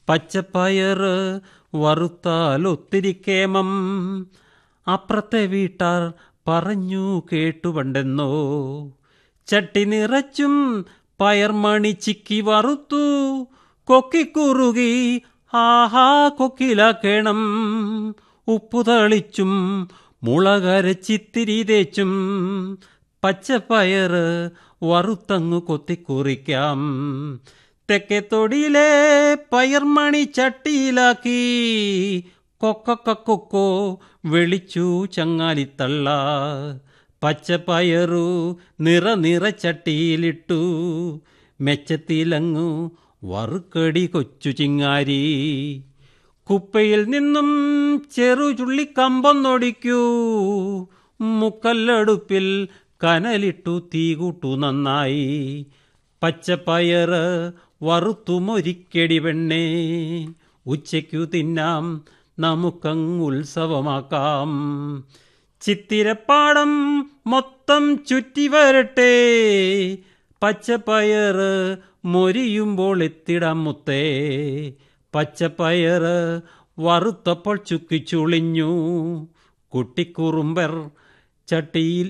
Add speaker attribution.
Speaker 1: പച്ചപ്പയറ് വറുത്താൽ ഒത്തിരി കേമം അപ്പുറത്തെ വീട്ടാർ പറഞ്ഞു കേട്ടു പണ്ടെന്നോ ചട്ടി നിറച്ചും പയർമണി ചിക്കി വറുത്തു കൊക്കിക്കുറുകി ആഹാ കൊക്കിലാക്കേണം ഉപ്പു തളിച്ചും മുളകരച്ചിത്തിരി തേച്ചും പച്ചപ്പയറ് വറുത്തങ്ങു കൊത്തിക്കുറിക്കാം തെക്കേ തൊടിയിലെ പയർമണി ചട്ടിയിലാക്കി കൊക്കൊക്കൊക്കോ വെളിച്ചു ചങ്ങാലിത്തള്ള പച്ചപ്പയറു നിറ നിറ ചട്ടിയിലിട്ടു മെച്ചത്തിലങ്ങു വറുക്കടി കൊച്ചു ചിങ്ങാരി കുപ്പയിൽ നിന്നും ചെറു ചുള്ളിക്കമ്പൊന്നൊടിക്കൂ മുക്കല്ലടുപ്പിൽ കനലിട്ടു തീ കൂട്ടു നന്നായി പച്ചപ്പയറ് വറുത്തുമൊരിക്കടി പെണ്ണേ ഉച്ചയ്ക്കു തിന്നാം നമുക്കങ്ങ് ഉത്സവമാക്കാം ചിത്തിരപ്പാടം മൊത്തം ചുറ്റി വരട്ടെ പച്ചപ്പയറ് മൊരിയുമ്പോൾ എത്തിടാം മുത്തേ പച്ചപ്പയറ് വറുത്തപ്പോൾ ചുക്കിച്ചുളിഞ്ഞു കുട്ടിക്കുറുമ്പർ ചട്ടിയിൽ